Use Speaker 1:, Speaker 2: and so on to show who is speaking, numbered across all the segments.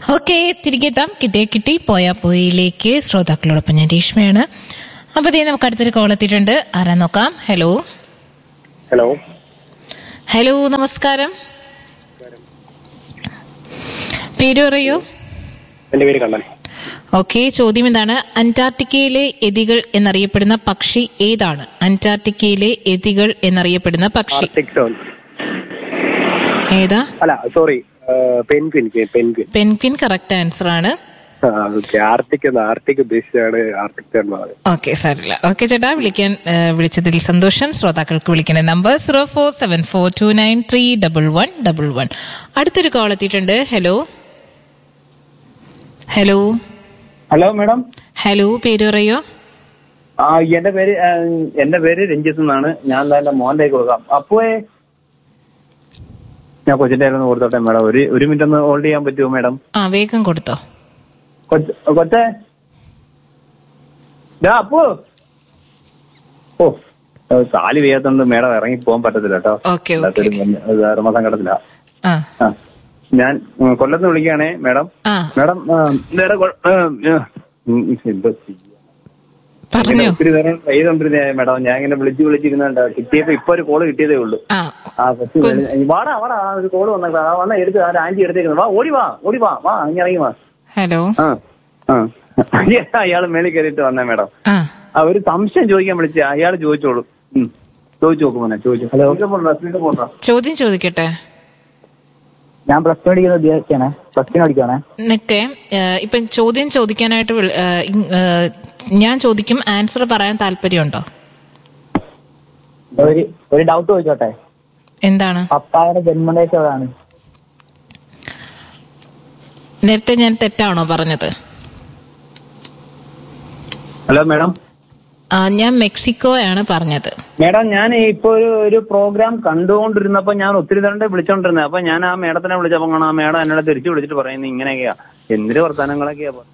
Speaker 1: Okay തിരികെ എത്താം കിട്ടിയ കിട്ടി പോയാ പോയിലേക്ക് ശ്രോതാക്കളോടൊപ്പം ഞാൻ രേഷ്മയാണ് അപ്പൊ ദേ നമുക്ക് അടുത്തൊരു കോൾ എത്തിയിട്ടുണ്ട് ആരാ നോക്കാം ഹലോ
Speaker 2: ഹലോ
Speaker 1: ഹലോ നമസ്കാരം പേര് പറയൂ
Speaker 2: എന്റെ പേര് കണ്ണൻ
Speaker 1: ഓക്കെ ചോദ്യം എന്താണ് അന്റാർട്ടിക്കയിലെ എതികൾ എന്നറിയപ്പെടുന്ന പക്ഷി ഏതാണ് അന്റാർട്ടിക്കയിലെ എതികൾ എന്നറിയപ്പെടുന്ന പക്ഷി
Speaker 2: ആർട്ടിക് സോൺ
Speaker 1: ഏതാ
Speaker 2: അല്ല sorry penguin penguin
Speaker 1: penguin correct answer ആണ്
Speaker 2: ഓക്കെ ആർട്ടിക് എന്ന് ആർട്ടിക് ഉദ്ദേശിച്ചാണ് ആർട്ടിക് സോൺ പറഞ്ഞത്
Speaker 1: ഓക്കെ സാറില്ല ഓക്കെ ചേട്ടാ വിളിക്കാൻ ഏ, വിളിച്ചതിൽ സന്തോഷം ശ്രോതാക്കൾക്ക് വിളിക്കേണ്ട number zero four seven four two nine three double one double one അടുത്തൊരു കോൾ എത്തിയിട്ടുണ്ട് hello hello
Speaker 3: hello madam
Speaker 1: hello പേര് പറയോ
Speaker 3: ആ എന്റെ പേര് ആ, എന്റെ പേര് രഞ്ജിത്ത് എന്നാണ് ഞാൻ ദാ എന്റെ മോന്റെ കൊടുക്കാം അപ്പോയെ ഞാൻ കൊച്ചിന്റെ കയ്യിൽ ഒന്ന് കൊടുത്തോട്ടെ മാഡം ഒരു ഒരു മിനിറ്റ് ഒന്ന് ഹോൾഡ് ചെയ്യാൻ പറ്റുമോ മാഡം
Speaker 1: ആ വേഗം കൊടുത്തോ
Speaker 3: കൊച്ച് കൊച്ചേ ഡാ അപ്പു ഓ ഏ, കാല് വേഗത്തുണ്ട് മാഡം ഇറങ്ങി പോകാൻ പറ്റത്തില്ല കേട്ടോ
Speaker 1: ഓക്കെ ഓക്കെ
Speaker 3: അതൊരു വലിയ- അത് ധർമ്മസങ്കടത്തില
Speaker 1: ആ
Speaker 3: ആ ഞാൻ ഉം, കൊല്ലത്ത് വിളിക്കുകയാണേ മാഡം
Speaker 1: ആ
Speaker 3: മാഡം ആ, വേറെ കൊ- ആ, ആ, ഉം, എന്തോ ചെയ്യും
Speaker 1: പറഞ്ഞോ
Speaker 3: ഇങ്ങനെ ഒത്തിരി നേരം ചെയ്തോണ്ടിരുന്നേ മേഡം ഞാൻ ഇങ്ങനെ വിളിച്ച് വിളിച്ചിരുന്നുണ്ട് കിട്ടിയപ്പോ ഇപ്പൊ ഒരു കോള് കിട്ടിയതേ ഉള്ളൂ
Speaker 1: ആ
Speaker 3: ആ കൊച്ചു വിളി- വാടാ വാടാ ആ ഒരു കോള് വന്ന വന്ന എടുത്ത് ആ ആന്റി എടുത്തേക്കുന്നു വാ ഓടി വാ ഓടി വാ വാ ഇങ്ങനെ ഇറങ്ങി വാ
Speaker 1: ഹലോ
Speaker 3: ആ ആ അയാൾ മേളിൽ കയറിയിട്ട് വന്നേ മേഡം
Speaker 1: ആ
Speaker 3: ആ ഒരു സംശയം ചോദിക്കാൻ വിളിച്ച അയാൾ ചോദിച്ചോളൂ ഉം. ചോദിച്ചു നോക്കും മോനെ ചോദിച്ചു ഹലോ സ്പീഡ് പോണ്ടാ
Speaker 1: ചോദ്യം ചോദിക്കട്ടെ
Speaker 4: ഞാൻ പ്ലസ് ടു പഠിക്കുന്ന ഉദ്യോഗസ്ഥയാണ് പ്ലസ് ടു പഠിക്കുവാണ്
Speaker 1: നിക്കെ ഇപ്പൊ ചോദ്യം ചോദിക്കാനായിട്ട് വിളി- ഏ, ഇ- ഏ, ഞാൻ ചോദിക്കും ആൻസർ പറയാൻ താല്പര്യമുണ്ടോ
Speaker 4: ഒരു ഒരു ഡൗട്ട് ചോദിച്ചോട്ടെ
Speaker 1: എന്താണ്
Speaker 4: പപ്പായുടെ ജന്മദേശം എവിടെയാണ്
Speaker 1: നേരത്തെ ഞാൻ തെറ്റാണോ പറഞ്ഞത്
Speaker 3: ഹലോ മേഡം
Speaker 1: ആ, ഞാൻ മെക്സിക്കോയാണ് പറഞ്ഞത്
Speaker 3: മേഡം ഞാൻ ഇപ്പൊ ഒരു ഒരു പ്രോഗ്രാം കണ്ടുകൊണ്ടിരുന്നപ്പോ ഞാൻ ഒത്തിരി തവണ വിളിച്ചോണ്ടിരുന്നത് അപ്പൊ ഞാൻ ആ മേഡത്തിനെ വിളിച്ചപ്പോ കാണാം ആ മേഡം എന്നോട് തിരിച്ചു വിളിച്ചിട്ട് പറയുന്നത് ഇങ്ങനെയൊക്കെയാ എന്തൊരു വർത്തമാനങ്ങളൊക്കെയാ പറ-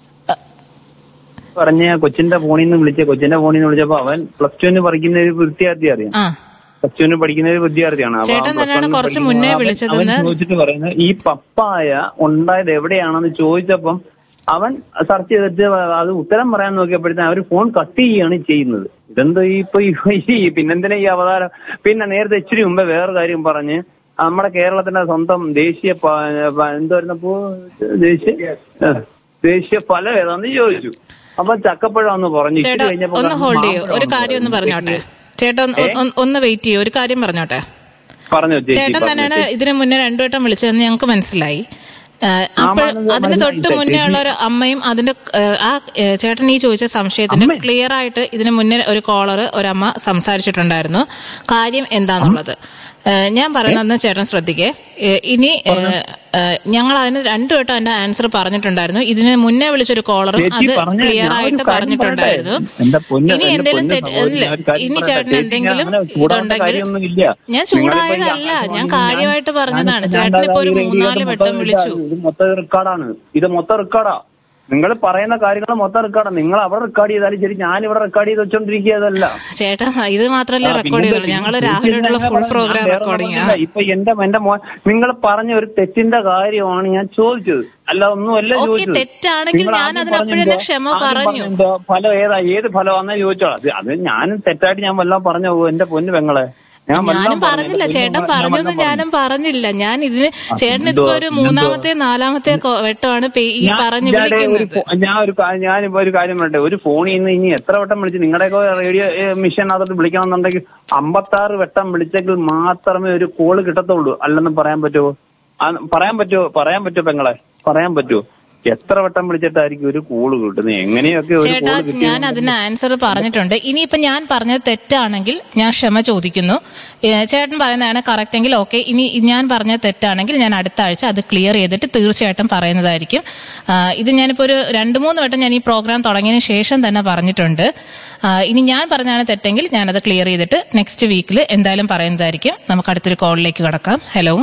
Speaker 3: പറഞ്ഞ കൊച്ചിന്റെ ഫോണിൽ നിന്ന് വിളിച്ച കൊച്ചിന്റെ ഫോണിൽ നിന്ന് വിളിച്ചപ്പോ അവൻ പ്ലസ് ടുവിന് പഠിക്കുന്ന ഒരു വിദ്യാർത്ഥി അറിയാം
Speaker 1: ആ
Speaker 3: പ്ലസ് ടുവിന് പഠിക്കുന്ന ഒരു വിദ്യാർത്ഥിയാണ് അപ്പൊ
Speaker 1: ചേട്ടൻ
Speaker 3: അവൻ plus
Speaker 1: തന്നെയാണ്
Speaker 3: one ന്
Speaker 1: കുറച്ച്
Speaker 3: പഠിക്കുന്ന
Speaker 1: മുന്നേ
Speaker 3: അവൻ-
Speaker 1: വിളിച്ചതെന്ന്
Speaker 3: അവൻ ചോദിച്ചിട്ട് പറയുന്നത് ഈ പപ്പായ ഉണ്ടായത് എവിടെയാണെന്ന് ചോദിച്ചപ്പം അവൻ സെർച്ച് ചെയ്തിട്ട് അത് ഉത്തരം പറയാൻ നോക്കിയപ്പോഴത്തേന് അവർ ഫോൺ കട്ട് ചെയ്യുകയാണ് ചെയ്യുന്നത് ഇതെന്തോ ഈ ഇപ്പൊ ഈ- ഈ പിന്നെന്തിനാ ഈ അവതാരം പിന്നെ നേരത്തെ ഇച്ചിരി മുമ്പേ വേറെ കാര്യം പറഞ്ഞ് നമ്മുടെ കേരളത്തിന്റെ സ്വന്തം ദേശീയ പ- പ- എന്തായിരുന്നപ്പോ ദേശീയ ആ, ദേശീയ ഫലം ഏതാന്ന് ചോദിച്ചു അപ്പൊ ചക്കപ്പഴാന്ന് പറഞ്ഞു ഇച്ചിരി
Speaker 1: ചേട്ടാ
Speaker 3: കഴിഞ്ഞപ്പോ
Speaker 1: ഒന്ന്
Speaker 3: പറഞ്ഞു
Speaker 1: ഹോൾഡ് ചെയ്യൂ ഒരു
Speaker 3: മാമ്പഴമാണെന്ന്
Speaker 1: കാര്യം ഒന്ന്
Speaker 3: പറഞ്ഞു.
Speaker 1: പറഞ്ഞോട്ടെ ചേട്ടാ ഒന്ന് ഒന്ന് ഒന്ന് വെയിറ്റ് ചെയ്യൂ ഒരു കാര്യം പറഞ്ഞോട്ടെ
Speaker 3: പറഞ്ഞോ ചേച്ചി
Speaker 1: ചേട്ടൻ
Speaker 3: പറഞ്ഞോ
Speaker 1: തന്നെയാണ്
Speaker 3: ചേച്ചി.
Speaker 1: ഇതിനു മുന്നേ രണ്ടു വട്ടം വിളിച്ചതെന്ന് ഞങ്ങൾക്ക് മനസ്സിലായി അപ്പോൾ
Speaker 3: ആമാണെന്ന്
Speaker 1: അതിന് തൊട്ട്
Speaker 3: മനസ്സിലായി.
Speaker 1: മുന്നേ ഉള്ള ഒരു അമ്മയും അതിന്റെ ഏഹ്, ആ ഏഹ്, ചേട്ടൻ ഈ ചോദിച്ച സംശയത്തിന്
Speaker 3: അമ്മേ?
Speaker 1: ക്ലിയർ ആയിട്ട് ഇതിന് മുന്നേ ഒരു കോളർ ഒരമ്മ സംസാരിച്ചിട്ടുണ്ടായിരുന്നു കാര്യം എന്താന്നുള്ളത് ഏഹ്, ഞാൻ പറയുന്നത് ചേട്ടൻ ശ്രദ്ധിക്കേ ഏഹ്, ഇനി ഏഹ്, ഏഹ്, ഞങ്ങൾ അതിന് രണ്ടു വട്ടം അതിന്റെ ആൻസർ പറഞ്ഞിട്ടുണ്ടായിരുന്നു ഇതിന് മുന്നേ വിളിച്ചൊരു കോളറും
Speaker 3: ചേച്ചി
Speaker 1: അത്
Speaker 3: പറഞ്ഞ
Speaker 1: ക്ലിയർ
Speaker 3: ഞാൻ ഒരു
Speaker 1: ആയിട്ട്
Speaker 3: കാര്യം
Speaker 1: പറഞ്ഞിട്ടുണ്ടായിരുന്നു
Speaker 3: പറയട്ടെ? എന്റെ പൊന്ന്
Speaker 1: ഇനി
Speaker 3: എന്റെ
Speaker 1: എന്തെങ്കിലും
Speaker 3: പൊന്ന്
Speaker 1: തെറ്റ്
Speaker 3: സഹോദരി,
Speaker 1: ഇല്ല,
Speaker 3: ഞാൻ ഒരു കാര്യം
Speaker 1: ഇനി
Speaker 3: പറയട്ടെ?
Speaker 1: ചേട്ടൻ
Speaker 3: ചേച്ചി,
Speaker 1: എന്തെങ്കിലും
Speaker 3: ഞാൻ അങ്ങനെ ചൂടാവേണ്ട
Speaker 1: ഇതുണ്ടെങ്കിൽ
Speaker 3: കാര്യമൊന്നുമില്ല.
Speaker 1: ഞാൻ
Speaker 3: നിങ്ങളിപ്പോ ഈ
Speaker 1: ചൂടായതല്ല ഞാൻ
Speaker 3: ഞാൻ-
Speaker 1: കാര്യമായിട്ട്
Speaker 3: ഞാൻ-
Speaker 1: പറഞ്ഞതാണ്
Speaker 3: ഞാൻ
Speaker 1: ചേട്ടൻ ഇപ്പൊ ഒരു
Speaker 3: ഇത്
Speaker 1: മൂന്നാല്
Speaker 3: ഇത്
Speaker 1: വട്ടം
Speaker 3: മൊത്തം
Speaker 1: വിളിച്ചു
Speaker 3: ഇത് മൊത്തം റെക്കോർഡാണ് ഇത് മൊത്തം റെക്കോർഡാ നിങ്ങൾ പറയുന്ന കാര്യങ്ങൾ മൊത്തം റെക്കോർഡാണ് നിങ്ങൾ അവിടെ റെക്കോർഡ് ചെയ്താലും ശരി ഞാൻ ഇവിടെ റെക്കോർഡ് ചെയ്ത് വെച്ചോണ്ടിരിക്കുകയതല്ല
Speaker 1: ചേട്ടാ ഇത് മാത്രമല്ല
Speaker 3: ആ,
Speaker 1: റെക്കോർഡ്
Speaker 3: പിന്നെന്താ?
Speaker 1: ചെയ്തുള്ളൂ ഞങ്ങള്
Speaker 3: ചേച്ചി
Speaker 1: രാഹുലായിട്ടുള്ള
Speaker 3: ഞാൻ
Speaker 1: ഫുൾ
Speaker 3: പറഞ്ഞ-
Speaker 1: പ്രോഗ്രാം
Speaker 3: ഞാൻ വേറെ
Speaker 1: റെക്കോർഡിംഗ്
Speaker 3: പറഞ്ഞില്ല. ഇപ്പൊ എന്റെ എന്റെ മോൻ നിങ്ങൾ പറഞ്ഞ ഒരു തെറ്റിന്റെ കാര്യമാണ് ഞാൻ ചോദിച്ചത് അല്ല ഒന്നുമല്ല
Speaker 1: ഓക്കേ,
Speaker 3: ചോദിച്ചത്
Speaker 1: തെറ്റാണെങ്കിൽ
Speaker 3: നിങ്ങൾ
Speaker 1: ഞാൻ
Speaker 3: ആദ്യം
Speaker 1: അതിനപ്പോഴേ
Speaker 3: പറഞ്ഞെന്തോ?
Speaker 1: ക്ഷമ
Speaker 3: ആദ്യം
Speaker 1: പറഞ്ഞു.
Speaker 3: പറഞ്ഞെന്തോ? ഫലം ഏതാ ഏത് ഫലമാണെന്ന് ചോദിച്ചോളാം അത് അത് ഞാൻ തെറ്റായിട്ട് ഞാൻ വല്ലതും പറഞ്ഞു പോകും എന്റെ പൊന്നു പെങ്ങളെ ഞാൻ വല്ലതും
Speaker 1: ഞാനും
Speaker 3: പറഞ്ഞു.
Speaker 1: പറഞ്ഞില്ല
Speaker 3: എന്റെ
Speaker 1: ചേട്ടൻ
Speaker 3: പൊന്നു ഞാൻ
Speaker 1: പറഞ്ഞൊന്നും
Speaker 3: വല്ലതും
Speaker 1: ഞാനും പറഞ്ഞില്ല ഞാൻ ഇതിന് ചേട്ടൻ
Speaker 3: എന്തോ,
Speaker 1: ഇപ്പൊ ഒരു മൂന്നാമത്തെ നാലാമത്തെ കൊ- വട്ടമാണ് പേ- ഈ
Speaker 3: ഞാൻ-
Speaker 1: പറഞ്ഞു
Speaker 3: ഞാൻ ഒരു
Speaker 1: വിളിക്കുന്നത്
Speaker 3: ഫോ- ഞാൻ ഒരു കാ- ഞാനിപ്പോ ഒരു കാര്യം പറയട്ടെ ഒരു ഫോണിൽ നിന്ന് ഇനി എത്ര വട്ടം വിളിച്ച് നിങ്ങളുടെയൊക്കെ റേഡിയോ മിഷൻ അകത്ത് വിളിക്കണമെന്നുണ്ടെങ്കിൽ അമ്പത്താറ് വട്ടം വിളിച്ചെങ്കിൽ മാത്രമേ ഒരു കോള് കിട്ടത്തുള്ളൂ അല്ലെന്ന് പറയാൻ പറ്റുമോ ആ, പറയാൻ പറ്റുമോ പറയാൻ പറ്റുമോ പെങ്ങളെ പറയാൻ പറ്റുമോ എത്ര വട്ടം വിളിച്ചിട്ടായിരിക്കും ഒരു കോള് കിട്ടുന്നത് എങ്ങനെയൊക്കെ ഒരു
Speaker 1: ചേട്ടാ
Speaker 3: കോള്
Speaker 1: ഞാൻ അതിന് ആൻസർ പറഞ്ഞിട്ടുണ്ട് ഇനിയിപ്പോ ഞാൻ പറഞ്ഞത് തെറ്റാണെങ്കിൽ ഞാൻ ക്ഷമ ചോദിക്കുന്നു ഏ, ചേട്ടൻ പറയുന്നതാണ് കറക്റ്റ് എങ്കിൽ ഓക്കെ ഇനി ഞാൻ പറഞ്ഞത് തെറ്റാണെങ്കിൽ ഞാൻ അടുത്ത ആഴ്ച അത് ക്ലിയർ ചെയ്തിട്ട് തീർച്ചയായിട്ടും പറയുന്നതായിരിക്കും ആ, ഇത് ഞാനിപ്പോ ഒരു രണ്ട് മൂന്ന് വട്ടം ഞാൻ ഈ പ്രോഗ്രാം തുടങ്ങിയതിന് ശേഷം തന്നെ പറഞ്ഞിട്ടുണ്ട് ആ, ഇനി ഞാൻ പറഞ്ഞതാണ് തെറ്റെങ്കിൽ ഞാനത് ക്ലിയർ ചെയ്തിട്ട് നെക്സ്റ്റ് വീക്കിൽ എന്തായാലും പറയുന്നതായിരിക്കും നമുക്ക് അടുത്തൊരു കോളിലേക്ക് കടക്കാം ഹലോ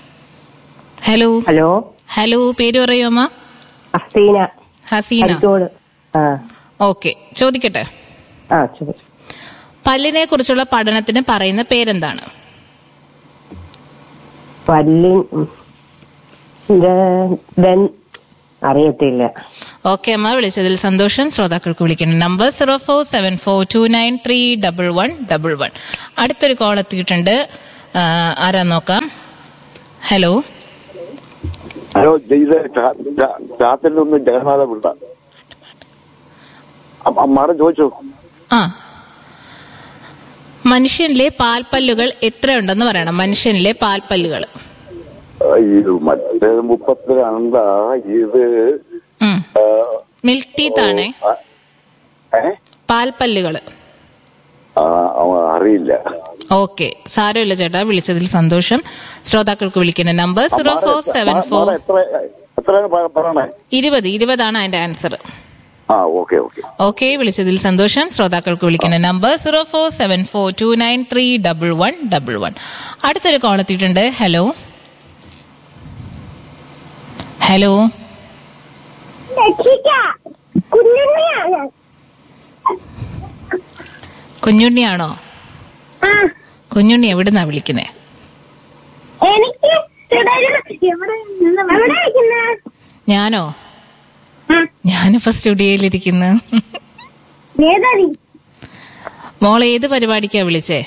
Speaker 1: ഹലോ
Speaker 5: ഹലോ
Speaker 1: ഹലോ പേര് പറയൂ അമ്മ
Speaker 5: അസ്തീന
Speaker 1: ഹസീന
Speaker 5: അരിക്കോട് ആ
Speaker 1: ഓക്കെ ചോദിക്കട്ടെ
Speaker 5: ആ ചോദിച്ചു
Speaker 1: പല്ലിനെ കുറിച്ചുള്ള പഠനത്തിന് പറയുന്ന പേരെന്താണ്
Speaker 5: പല്ലിൻ ഉം. ദ- ദൻ- അറിയത്തില്ല
Speaker 1: ഓക്കെ അമ്മ വിളിച്ചതിൽ സന്തോഷം ശ്രോതാക്കൾക്ക് വിളിക്കണം number zero four seven four two nine three double one double one അടുത്തൊരു കോൾ എത്തിയിട്ടുണ്ട് ആ, ആരാ നോക്കാം ഹലോ
Speaker 6: ഹലോ ഇത് രാത്രി നിന്ന് ജഗന്നാഥ പിള്ള മാഡം ചോദിച്ചു
Speaker 1: ആ മനുഷ്യനിലെ പാൽപ്പല്ലുകൾ എത്രയുണ്ടെന്ന് പറയണം മനുഷ്യനിലെ പാൽപ്പല്ലുകൾ
Speaker 6: ഇത് മറ്റേത് മുപ്പത്തിരണ്ട ഇത്
Speaker 1: ഉം.
Speaker 6: ആ,
Speaker 1: മിൽക്ക് ടീത്ത് ആണേ
Speaker 6: ആ, ഏ
Speaker 1: പാൽപ്പല്ലുകൾ
Speaker 6: ആ, അവൻ അറിയില്ല
Speaker 1: ഓക്കെ സാരമില്ല ചേട്ടാ വിളിച്ചതിൽ സന്തോഷം ശ്രോതാക്കൾക്ക് വിളിക്കുന്ന number zero four seven four
Speaker 6: madam എത്ര എത്രയാണ് പ- പറയണേ
Speaker 1: ഇരുപത് ഇരുപതാണ് അതിന്റെ ആൻസർ
Speaker 6: ആ ഓക്കെ ഓക്കെ
Speaker 1: ഓക്കെ വിളിച്ചതിൽ സന്തോഷം ശ്രോതാക്കൾക്ക് വിളിക്കുന്ന number zero four seven four two nine three double one double one അടുത്തൊരു കോൾ എത്തിയിട്ടുണ്ട് ഹലോ ഹലോ
Speaker 7: കുഞ്ഞുണ്ണിയാണ്
Speaker 1: കുഞ്ഞുണ്ണിയാണോ
Speaker 7: ആ
Speaker 1: കുഞ്ഞുണ്ണി എവിടുന്നാ വിളിക്കുന്നേ
Speaker 7: എനിക്ക് തുടരുന്ന എവിടെ എവിടെ ഇരിക്കുന്നെ?
Speaker 1: ഞാനോ
Speaker 7: ആ,
Speaker 1: ഞാനിപ്പോ സ്റ്റുഡിയോയിലിരിക്കുന്നു
Speaker 7: ഏതാ നീ?
Speaker 1: മോൾ ഏത് പരിപാടിക്കാ വിളിച്ചേ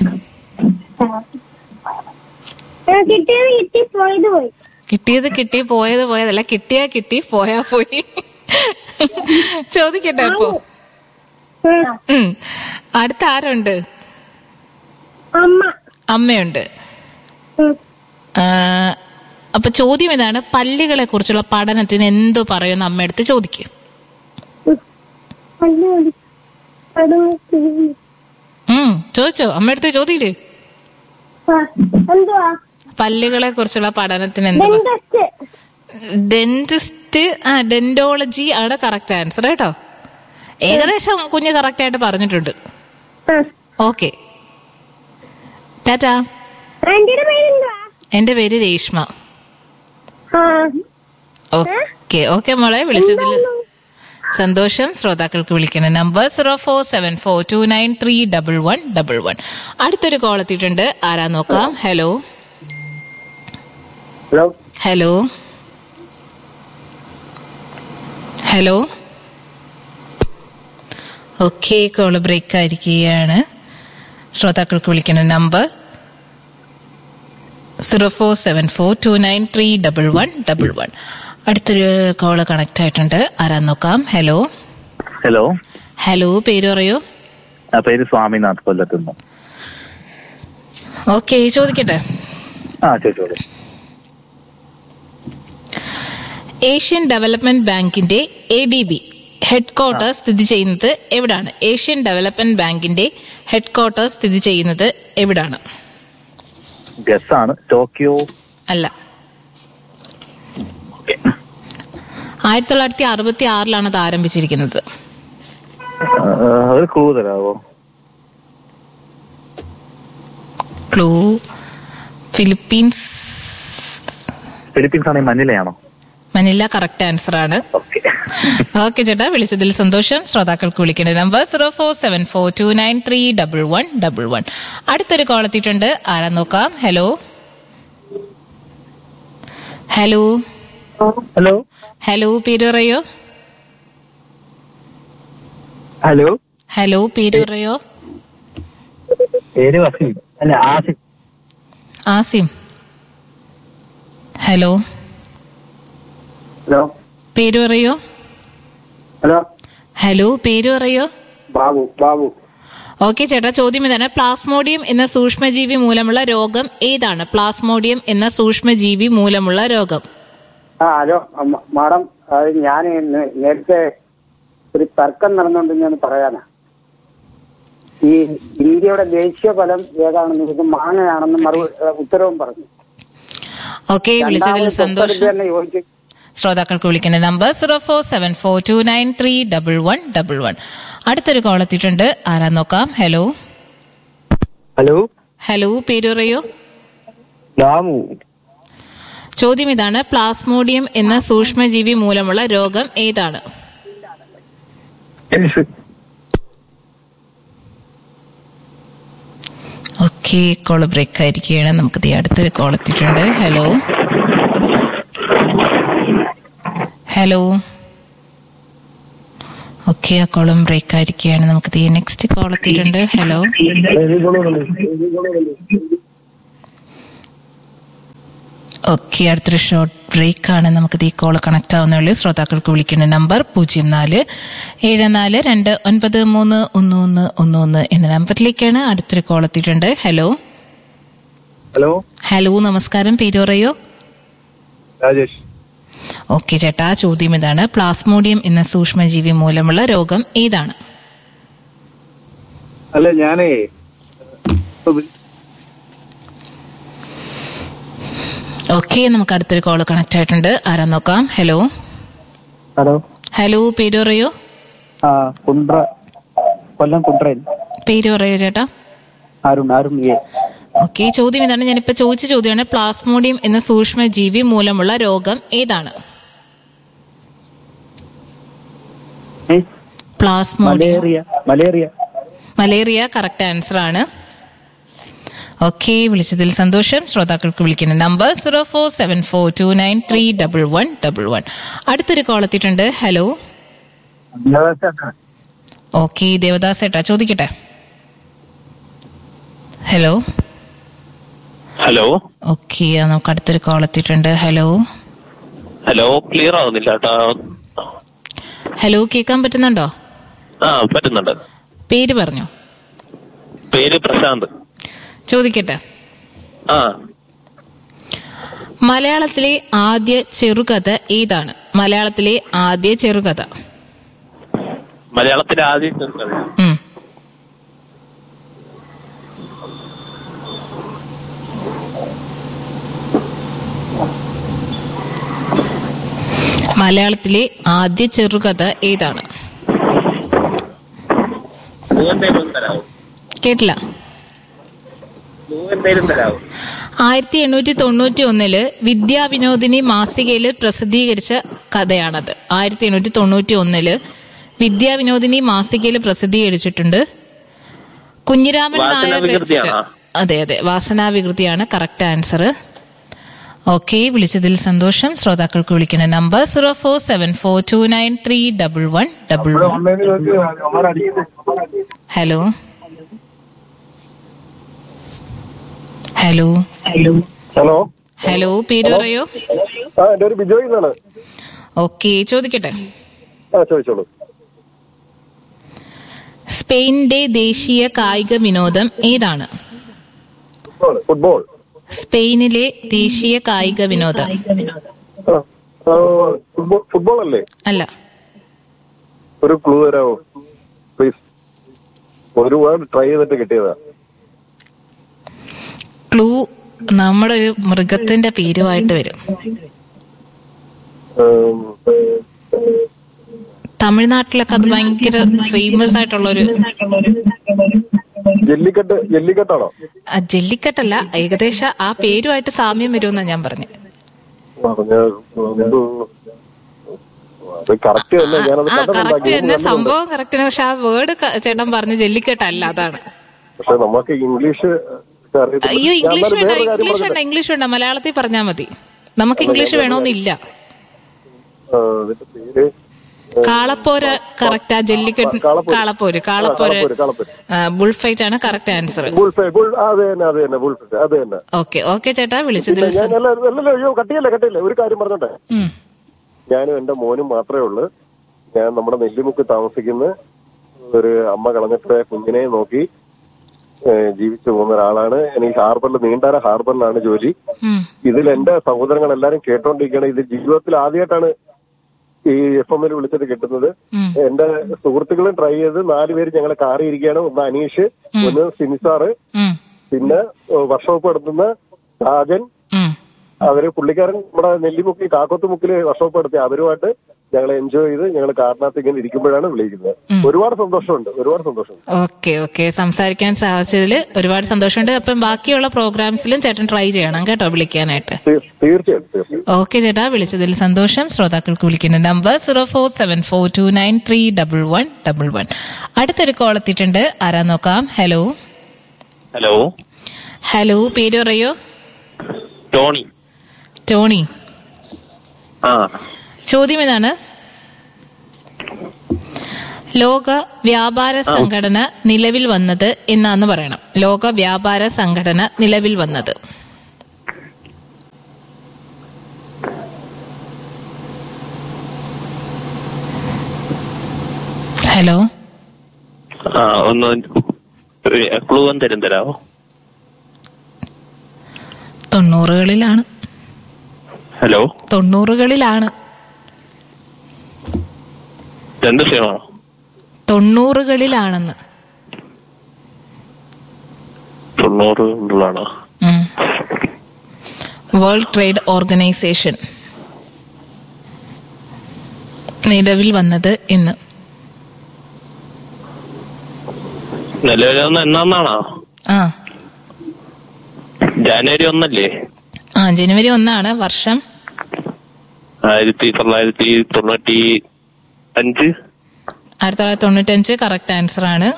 Speaker 7: ആ, കിട്ടിയത് കിട്ടി പോയത് പോയി
Speaker 1: കിട്ടിയത് കിട്ടി പോയത് പോയതല്ല കിട്ടിയാ കിട്ടി പോയാ പോയി ചോദിക്കട്ടെ അപ്പോ
Speaker 7: ആ,
Speaker 1: ഉം. അടുത്ത ആരുണ്ട്
Speaker 7: അമ്മ
Speaker 1: അമ്മയുണ്ട്
Speaker 7: ഉം.
Speaker 1: ആ, അപ്പൊ ചോദ്യം ഇതാണ് പല്ലുകളെ കുറിച്ചുള്ള പഠനത്തിന് എന്തു പറയുന്ന അമ്മയടുത്ത് ചോദിക്കും
Speaker 7: പല്ല് കടി- അത് ഉം.
Speaker 1: ഉം ചോദിച്ചോ അമ്മയടുത്ത് ചോദ്യയില്ലേ
Speaker 7: ആ, എന്തുവാ
Speaker 1: പല്ലുകളെ കുറിച്ചുള്ള പഠനത്തിന് എന്ത് പ-
Speaker 7: ഡെന്റിസ്റ്റ്
Speaker 1: ഡെന്റിസ്റ്റ് ആ ഡെന്റോളജി ആണ് കറക്റ്റ് ആൻസർ കേട്ടോ ഏകദേശം കുഞ്ഞ് കറക്റ്റ് ആയിട്ട് പറഞ്ഞിട്ടുണ്ട്
Speaker 7: ആ
Speaker 1: ഓക്കെ ടാറ്റാ
Speaker 7: ആന്റിയുടെ പേരെന്തുവാ
Speaker 1: എന്റെ പേര് രേഷ്മ
Speaker 7: ആ
Speaker 1: ഓക്കെ ഓക്കെ മോളെ വിളിച്ചതിൽ സന്തോഷം ശ്രോതാക്കൾക്ക് വിളിക്കണം number zero four seven four two nine three double one double one അടുത്തൊരു കോൾ എത്തിയിട്ടുണ്ട് ആരാ നോക്കാം hello
Speaker 4: hello
Speaker 1: hello hello okay call break ആയിരിക്കുകയാണ് ശ്രോതാക്കൾക്ക് വിളിക്കുന്ന number zero four seven four two nine three double one double one അടുത്തൊരു call connect ആയിട്ടുണ്ട് ആരാ നോക്കാം ഹലോ
Speaker 8: ഹലോ
Speaker 1: ഹലോ പേര് പറയൂ
Speaker 8: ആ പേര് സ്വാമിനാഥ് കൊല്ലത്തുനിന്ന്
Speaker 1: ഓക്കെ ചോദിക്കട്ടെ
Speaker 8: ആ ചോദിച്ചോളൂ
Speaker 1: ഏഷ്യൻ ഡെവലപ്മെന്റ് ബാങ്കിന്റെ A D B headquarters സ്ഥിതി ചെയ്യുന്നത് എവിടാണ് ഏഷ്യൻ ഡെവലപ്മെന്റ് ബാങ്കിന്റെ ഹെഡ് ക്വാർട്ടേഴ്സ് സ്ഥിതി ചെയ്യുന്നത് എവിടാണ്
Speaker 8: ഗസ്സാണ് ടോക്കിയോ
Speaker 1: അല്ല ആയിരത്തി തൊള്ളായിരത്തി അറുപത്തി ആറിലാണ് അത് ആരംഭിച്ചിരിക്കുന്നത്
Speaker 8: ആ, ഒരു ക്ലൂ തരാവോ
Speaker 1: ക്ലൂ ഫിലിപ്പീൻസ്
Speaker 8: ഫിലിപ്പീൻസ് ആണെങ്കിൽ മഞ്ഞിലയാണോ
Speaker 1: മനില കറക്റ്റ് ആൻസർ ആണ്
Speaker 8: ഓക്കെ
Speaker 1: ഓക്കെ ചേട്ടാ വിളിച്ചതിൽ സന്തോഷം ശ്രോതാക്കൾക്ക് വിളിക്കേണ്ട number zero four seven four two nine three double one double one അടുത്തൊരു കോൾ എത്തിയിട്ടുണ്ട് ആരാ നോക്കാം ഹലോ ഹലോ
Speaker 4: ഹലോ
Speaker 1: ഹലോ പേര് പറയോ
Speaker 4: ഹലോ
Speaker 1: ഹലോ പേര് പറയോ
Speaker 4: പേര് വസീം അല്ല ആസിഫ്
Speaker 1: ആസിം ഹലോ
Speaker 4: ഹലോ
Speaker 1: പേര് പറയോ
Speaker 4: ഹലോ
Speaker 1: ഹലോ പേര് പറയോ
Speaker 2: ബാബു ബാബു
Speaker 1: ഓക്കെ ചേട്ടാ ചോദ്യം ഇതാണ് പ്ലാസ്മോഡിയം എന്ന സൂക്ഷ്മജീവി മൂലമുള്ള രോഗം ഏതാണ് പ്ലാസ്മോഡിയം എന്ന സൂക്ഷ്മജീവി മൂലമുള്ള രോഗം
Speaker 4: ആ ഹലോ മ- മാഡം അത് ഞാൻ നേരത്തെ ഒരു തർക്കം നടന്നുകൊണ്ട് ഞാൻ പറയാനാ ഈ ഇന്ത്യയുടെ ദേശീയ ഫലം ഏതാണെന്ന് ചോദിച്ചു മാങ്ങയാണെന്ന് മറു ഉത്തരവും പറഞ്ഞു
Speaker 1: ഓക്കെ വിളിച്ചതിൽ
Speaker 4: രണ്ടാമത്
Speaker 1: സന്തോഷം
Speaker 4: തൊട്ടടുത്ത് തന്നെ ചോദിച്ചു
Speaker 1: ശ്രോതാക്കൾക്ക് വിളിക്കേണ്ട number zero four seven four two nine three double one double one അടുത്തൊരു കോൾ എത്തിയിട്ടുണ്ട് ആരാ നോക്കാം ഹലോ
Speaker 2: ഹലോ
Speaker 1: ഹലോ പേര് പറയൂ
Speaker 2: ദാമു
Speaker 1: ചോദ്യം ഇതാണ് പ്ലാസ്മോഡിയം എന്ന സൂക്ഷ്മജീവി മൂലമുള്ള രോഗം ഏതാണ് ഓക്കെ കോള് ബ്രേക്ക് ആയിരിക്കുകയാണ് നമുക്ക് ദേ അടുത്തൊരു കോൾ എത്തിയിട്ടുണ്ട് ഹലോ ഹലോ ഓക്കെ ആ കോളും ബ്രേക്ക് ആയിരിക്കുകയാണ് നമുക്ക് നെക്സ്റ്റ് കോൾ എത്തിയിട്ടുണ്ട് ഹലോ ഓക്കെ അടുത്തൊരു ഷോർട്ട് ബ്രേക്ക് ആണ് നമുക്ക് ഈ കോൾ കണക്ട് ആവുന്നുള്ളൂ ശ്രോതാക്കൾക്ക് വിളിക്കുന്ന നമ്പർ പൂജ്യം നാല് ഏഴ് നാല് രണ്ട് ഒൻപത് മൂന്ന് ഒന്ന് ഒന്ന് ഒന്ന് ഒന്ന് എന്ന നമ്പറിലേക്കാണ് അടുത്തൊരു കോൾ എത്തിയിട്ടുണ്ട് ഹലോ
Speaker 2: ഹലോ
Speaker 1: ഹലോ നമസ്കാരം പേര് പറയോ
Speaker 2: രാജേഷ്
Speaker 1: ഓക്കെ ചേട്ടാ ചോദ്യം ഇതാണ് പ്ലാസ്മോഡിയം എന്ന സൂക്ഷ്മജീവി മൂലമുള്ള രോഗം ഏതാണ്
Speaker 2: അല്ല ഞാനേ ഇപ്പൊ വി-
Speaker 1: ഓക്കെ നമുക്ക് അടുത്തൊരു കോൾ കണക്ട് ആയിട്ടുണ്ട് ആരാ നോക്കാം ഹലോ
Speaker 9: ഹലോ
Speaker 1: ഹലോ പേര് പറയോ
Speaker 9: ആ കുണ്ട്ര കൊല്ലം കുണ്ട്രയിൽ
Speaker 1: പേര് പറയോ ചേട്ടാ
Speaker 9: അരുൺ അരുൺ എ
Speaker 1: ഓക്കെ ചോദ്യം ഇതാണ് ഞാനിപ്പോ ചോദിച്ച ചോദ്യമാണ് പ്ലാസ്മോഡിയം എന്ന സൂക്ഷ്മജീവി മൂലമുള്ള രോഗം ഏതാണ്
Speaker 9: ഏ?
Speaker 1: Plasmodium
Speaker 9: malaria malaria
Speaker 1: malaria correct answer ആണ് ഓക്കെ വിളിച്ചതിൽ സന്തോഷം ശ്രോതാക്കൾക്ക് വിളിക്കുന്ന number zero four seven four two nine three double one double one അടുത്തൊരു കോൾ എത്തിയിട്ടുണ്ട് ഹലോ ഓക്കെ ദേവദാസ് ഏട്ടാ ചോദിക്കട്ടെ ഹലോ
Speaker 10: ഹലോ
Speaker 1: ഓക്കെ നമുക്ക് അടുത്തൊരു കോൾ എത്തിയിട്ടുണ്ട് ഹലോ
Speaker 10: ഹലോ ക്ലിയർ ആവുന്നില്ല കേട്ടോ
Speaker 1: ഹലോ കേൾക്കാൻ പറ്റുന്നുണ്ടോ
Speaker 10: ആ പറ്റുന്നുണ്ട്
Speaker 1: പേര് പറഞ്ഞോ
Speaker 10: പേര് പ്രശാന്ത്
Speaker 1: ചോദിക്കട്ടെ
Speaker 10: ആ
Speaker 1: മലയാളത്തിലെ ആദ്യ ചെറുകഥ ഏതാണ് മലയാളത്തിലെ ആദ്യ ചെറുകഥ
Speaker 10: മലയാളത്തിലെ ആദ്യം ചെറുകഥ.
Speaker 1: ഉം. മലയാളത്തിലെ ആദ്യ ചെറുകഥ ഏതാണ്
Speaker 10: ക്ലൂ എന്തേലും തരാവോ
Speaker 1: കേട്ടില്ല
Speaker 10: ക്ലൂ എന്തേലും തരാവോ
Speaker 1: ആയിരത്തി എണ്ണൂറ്റി തൊണ്ണൂറ്റി ഒന്നില് വിദ്യാവിനോദിനി മാസികയിൽ പ്രസിദ്ധീകരിച്ച കഥയാണത് ആയിരത്തി എണ്ണൂറ്റി തൊണ്ണൂറ്റി ഒന്നില് വിദ്യാവിനോദിനി മാസികയിൽ പ്രസിദ്ധീകരിച്ചിട്ടുണ്ട് കുഞ്ഞിരാമൻ നായർ രചിച്ച
Speaker 10: വാസനാവികൃതിയാണോ?
Speaker 1: അതെ അതെ വാസനാവികൃതിയാണ് കറക്റ്റ് ആൻസർ ഓക്കെ വിളിച്ചതിൽ സന്തോഷം ശ്രോതാക്കൾക്ക് വിളിക്കുന്ന number zero four seven four two nine three double one double one hello hello
Speaker 2: hello
Speaker 1: hello പേര് പറയോ
Speaker 2: ആ എന്റെ ഒരു ബിജോയ് എന്നാണ്
Speaker 1: ഓക്കെ ചോദിക്കട്ടെ
Speaker 2: ആ ചോദിച്ചോളൂ
Speaker 1: സ്പെയിനിന്റെ ദേശീയ കായിക വിനോദം ഏതാണ്
Speaker 2: ഫുട്ബോൾ ഫുട്ബോൾ
Speaker 1: സ്പെയിനിലെ ദേശീയ കായിക വിനോദം
Speaker 2: ആ, ആ, ഫുട്ബോൾ ഫുട്ബോൾ അല്ലേ
Speaker 1: അല്ല
Speaker 2: ഒരു ക്ലൂ തരാമോ പ്ലീസ് ഒരുപാട് ട്രൈ ചെയ്തിട്ട് കിട്ടിയതാ
Speaker 1: ക്ലൂ നമ്മുടെ ഒരു മൃഗത്തിന്റെ പേരുമായിട്ട് വരും
Speaker 2: ഉം,
Speaker 1: തമിഴ്നാട്ടിലൊക്കെ അത് ഭയങ്കര ഫേമസ് ആയിട്ടുള്ള ഒരു
Speaker 2: ജല്ലിക്കെട്ട് ജല്ലിക്കെട്ടാണോ
Speaker 1: ജല്ലിക്കെട്ടല്ല ഏകദേശം ആ പേരുമായിട്ട് സാമ്യം വരുമെന്നാണ് ഞാൻ പറഞ്ഞത്
Speaker 2: പറഞ്ഞ അത് കറക്റ്റ് തന്നെ ഞാനത്
Speaker 1: ആ കറക്റ്റ് തന്നെ
Speaker 2: കണ്ടിട്ടുണ്ടാക്കി
Speaker 1: സംഭവം കറക്റ്റ് ആണ് പക്ഷെ ആ വേർഡ് ചേട്ടൻ പറഞ്ഞ ജല്ലിക്കെട്ടല്ല അതാണ്
Speaker 2: പക്ഷെ നമുക്ക് ഇംഗ്ലീഷ് അറിയത്തില്ല.
Speaker 1: അയ്യോ
Speaker 2: ഞാൻ
Speaker 1: ഇംഗ്ലീഷ്
Speaker 2: എന്നാലും
Speaker 1: വേണ്ട
Speaker 2: വേറൊരു കാര്യം
Speaker 1: ഇംഗ്ലീഷ് വേണ്ട
Speaker 2: പറഞ്ഞോട്ടെ?
Speaker 1: ഇംഗ്ലീഷ് വേണ്ട മലയാളത്തിൽ പറഞ്ഞാൽ മതി നമുക്ക് ഇംഗ്ലീഷ് വേണമെന്നില്ല
Speaker 2: ആ, അതിന്റെ പേര്
Speaker 1: കാളപ്പോര് കറക്റ്റ് ആ ജല്ലിക്കെട്ട്
Speaker 2: കാളപ്പോര്.
Speaker 1: കാളപ്പോര്
Speaker 2: ആ,
Speaker 1: കാളപ്പോര്
Speaker 2: കാളപ്പോര്, കാളപ്പോര്.
Speaker 1: ബുൾ ഫൈറ്റ് ആണ് കറക്റ്റ് ആൻസർ
Speaker 2: ബുൾഫേ ബുൾ ആ, അത് തന്നെ അത് തന്നെ ബുൾഫേ അത് തന്നെ
Speaker 1: ഓക്കെ ഓക്കെ ചേട്ടാ വിളിച്ചതിൽ
Speaker 2: ഞാൻ
Speaker 1: സ-
Speaker 2: അല്ല അല്ലല്ലോ അയ്യോ കട്ടിയല്ലേ കട്ടിയല്ലേ ഒരു കാര്യം പറഞ്ഞോട്ടെ
Speaker 1: ഉം.
Speaker 2: ഞാനും എന്റെ മോനും മാത്രമേ ഉള്ളൂ ഞാൻ നമ്മുടെ നെല്ലിമുക്ക് താമസിക്കുന്ന ഒരു അമ്മ കളഞ്ഞിട്ട് കുഞ്ഞിനെ നോക്കി ഏഹ്, ജീവിച്ചു പോകുന്ന ഒരാളാണ് എനിക്ക് ഹാർബറിൽ നീണ്ടാര ഹാർബറിലാണ് ജോലി
Speaker 1: ഉം.
Speaker 2: ഇതിൽ എന്റെ സഹോദരങ്ങൾ എല്ലാരും കേട്ടോണ്ടിരിക്കുകയാണ് ഇത് ജീവിതത്തിൽ ആദ്യമായിട്ടാണ് ഈ എഫ് എമ്മിൽ വിളിച്ചിട്ട് കിട്ടുന്നത്
Speaker 1: ഉം.
Speaker 2: എന്റെ സുഹൃത്തുക്കളും ട്രൈ ചെയ്ത് നാലുപേര് ഞങ്ങളെ കാറി ഇരിക്കുകയാണ് ഒന്ന് അനീഷ് ഒന്ന് സിനിസാറ്
Speaker 1: ഉം.
Speaker 2: പിന്നെ വർക്ക്ഷോപ്പ് നടത്തുന്ന രാജൻ
Speaker 1: ഉം.
Speaker 2: അവര് പുള്ളിക്കാരൻ നമ്മുടെ നെല്ലിമുക്കി കാക്കത്തുമുക്കില് വർക്ക്ഷോപ്പ് നടത്തി അവരുമായിട്ട് ഞങ്ങൾ എൻജോയ് ചെയ്ത് ഞങ്ങൾ കാറിനകത്ത് ഇങ്ങനെ ഇരിക്കുമ്പോഴാണ് വിളിക്കുന്നത് ഒരുപാട് സന്തോഷമുണ്ട് ഒരുപാട് സന്തോഷമുണ്ട്
Speaker 1: ഓക്കെ ഓക്കെ സംസാരിക്കാൻ സാധിച്ചതിൽ ഒരുപാട് സന്തോഷമുണ്ട് അപ്പം ബാക്കിയുള്ള പ്രോഗ്രാംസിലും ചേട്ടൻ ട്രൈ ചെയ്യണം കേട്ടോ വിളിക്കാനായിട്ട്
Speaker 2: തീർ- തീർച്ചയായിട്ടും തീർച്ചയായും
Speaker 1: ഓക്കെ ചേട്ടാ വിളിച്ചതിൽ സന്തോഷം ശ്രോതാക്കൾക്ക് വിളിക്കുന്ന number zero four seven four two nine three double one double one അടുത്തൊരു കോൾ എത്തിയിട്ടുണ്ട് ആരാ നോക്കാം ഹലോ
Speaker 10: ഹലോ
Speaker 1: ഹലോ പേര് പറയോ
Speaker 10: ടോണി
Speaker 1: ടോണി
Speaker 10: ആ
Speaker 1: ചോദ്യം ഇതാണ് ലോക വ്യാപാര സംഘടന നിലവിൽ വന്നത് എന്നാന്ന് പറയണം ലോക വ്യാപാര സംഘടന നിലവിൽ വന്നത് ഹലോ
Speaker 10: ആ ഒന്ന് ക്ലൂ എന്തേലും തരാമോ
Speaker 1: തൊണ്ണൂറുകളിലാണ്
Speaker 10: ഹലോ
Speaker 1: തൊണ്ണൂറുകളിലാണ്
Speaker 10: എന്ത് ഫിലിമാണോ
Speaker 1: തൊണ്ണൂറുകളിലാണെന്ന്
Speaker 10: തൊണ്ണൂറുകളാണോ
Speaker 1: വേൾഡ് ട്രേഡ് ഓർഗനൈസേഷൻ നിലവിൽ വന്നത് ഇന്ന്
Speaker 10: നിലവിൽ വന്ന എന്നാന്നാണോ
Speaker 1: ആ
Speaker 10: ജാനുവരി ഒന്നല്ലേ
Speaker 1: ആ ജനുവരി ഒന്നാണ് വർഷം
Speaker 10: ആയിരത്തി തൊള്ളായിരത്തി തൊണ്ണൂറ്റി അഞ്ച്
Speaker 1: ആയിരത്തി തൊള്ളായിരത്തി തൊണ്ണൂറ്റഞ്ച് കറക്റ്റ് ആൻസർ ആണ്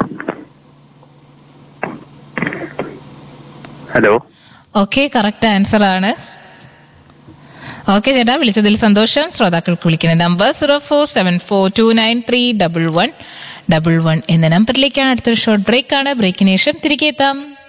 Speaker 10: ഹലോ
Speaker 1: ഓക്കെ കറക്റ്റ് ആൻസർ ആണ് ഓക്കെ ചേട്ടാ വിളിച്ചതിൽ സന്തോഷം ശ്രോതാക്കൾക്ക് വിളിക്കുന്ന number zero four seven four two nine three double one double one എന്ന നമ്പറിലേക്കാണ് അടുത്തൊരു ഷോർട്ട് ബ്രേക്ക് ആണ് ബ്രേക്കിന് ശേഷം തിരികെ എത്താം